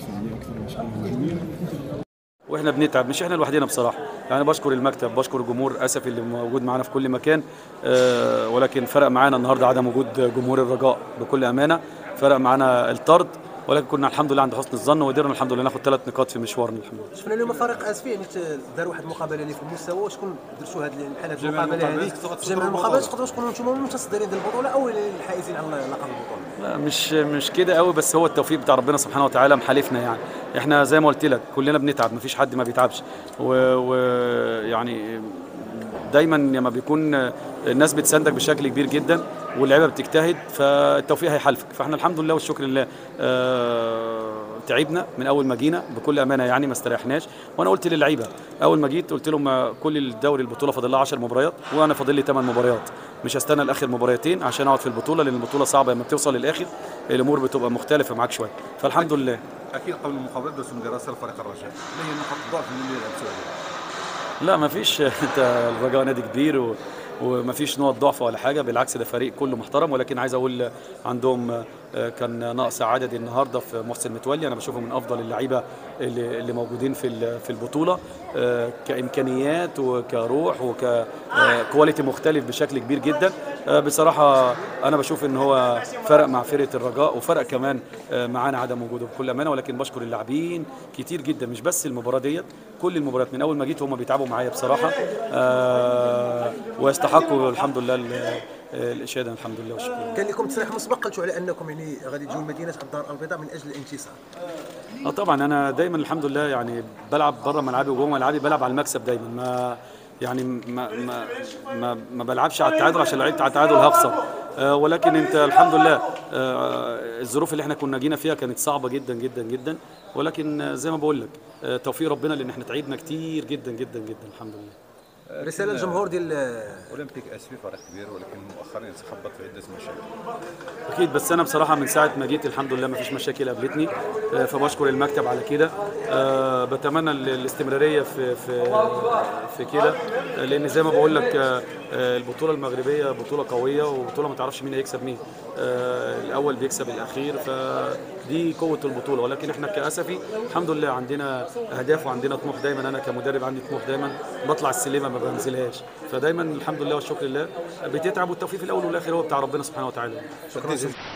دي اكثر من شيء مهمين واحنا بنتعب مش احنا لوحدنا بصراحه يعني بشكر المكتب بشكر الجمهور اسف اللي موجود معانا في كل مكان آه، ولكن فرق معانا النهارده عدم وجود جمهور الرجاء بكل امانه فرق معانا الطرد ولكن كنا الحمد لله عند حسن الظن وقدرنا الحمد لله ناخد ثلاث نقاط في مشوارنا الحمد لله شفنا اليوم فريق اسفي يعني دار واحد المقابله اللي في المستوى شكون درتوا هذه بحال هذه جميع المقابله هذه المقابلات تقدروا في جميع تفضلوا المقابلات البطولة. تقدروا تكونوا انتم المتصدرين ديال البطوله او الحائزين على لقب البطوله لا مش مش كده قوي بس هو التوفيق بتاع ربنا سبحانه وتعالى محالفنا يعني احنا زي ما قلت لك كلنا بنتعب مفيش حد ما بيتعبش ويعني دايما لما بيكون الناس بتساندك بشكل كبير جدا واللعيبه بتجتهد فالتوفيق هيحالفك فاحنا الحمد لله والشكر لله آه، تعبنا من اول ما جينا بكل امانه يعني ما استريحناش وانا قلت للعيبه اول ما جيت قلت لهم آه، كل الدوري البطوله فاضل لها 10 مباريات وانا فاضل لي 8 مباريات مش هستنى لاخر مباريتين عشان اقعد في البطوله لان البطوله صعبه لما بتوصل للاخر الامور بتبقى مختلفه معاك شويه فالحمد لله اكيد قبل المقابله درسوا دراسه لفريق الرجاء اللي هي نقاط الضعف اللي لعبتوا عليها لا ما فيش انت الرجاء نادي كبير و... وما فيش نقط ضعف ولا حاجه بالعكس ده فريق كله محترم ولكن عايز اقول عندهم آه، كان نقص عددي النهارده في محسن متولي انا بشوفه من افضل اللعيبه اللي, اللي موجودين في ال- في البطوله آه، كامكانيات وكروح وككواليتي مختلف بشكل كبير جدا آه، بصراحه انا بشوف ان هو فرق مع فرقه الرجاء وفرق كمان آه، معانا عدم وجوده بكل امانه ولكن بشكر اللاعبين كتير جدا مش بس المباراه ديت كل المباريات من اول ما جيت هم بيتعبوا معايا بصراحه آه، ويستحقوا الحمد لله ال- الاشاده الحمد لله والشكر كان لكم تصريح مسبق قلتوا على انكم يعني غادي تجوا لمدينه الدار البيضاء من اجل الانتصار اه طبعا انا دايما الحمد لله يعني بلعب بره ملعبي وجوه ملعبي بلعب على المكسب دايما ما يعني ما ما ما, ما بلعبش على التعادل عشان لو لعبت على التعادل هخسر آه ولكن انت الحمد لله آه الظروف اللي احنا كنا جينا فيها كانت صعبه جدا جدا جدا ولكن آه، زي ما بقول لك آه توفيق ربنا لان احنا تعبنا كتير جدا جدا جدا الحمد لله رساله للجمهور ديال اولمبيك اسفي فريق كبير ولكن مؤخرا يتخبط في عده مشاكل اكيد بس انا بصراحه من ساعه ما جيت الحمد لله ما فيش مشاكل قابلتني آه، فبشكر المكتب على كده آه، بتمنى ال- الاستمراريه في في في كده آه، لان زي ما بقول لك آه، آه، البطوله المغربيه بطوله قويه وبطوله ما تعرفش مين هيكسب مين آه، الاول بيكسب الاخير فدي قوه البطوله ولكن احنا كاسفي الحمد لله عندنا اهداف وعندنا طموح دايما انا كمدرب عندي طموح دايما بطلع السلمه ما بنزلهاش فدايما الحمد لله والشكر لله بتتعب والتوفيق في الاول والاخر هو بتاع ربنا سبحانه وتعالى شكرا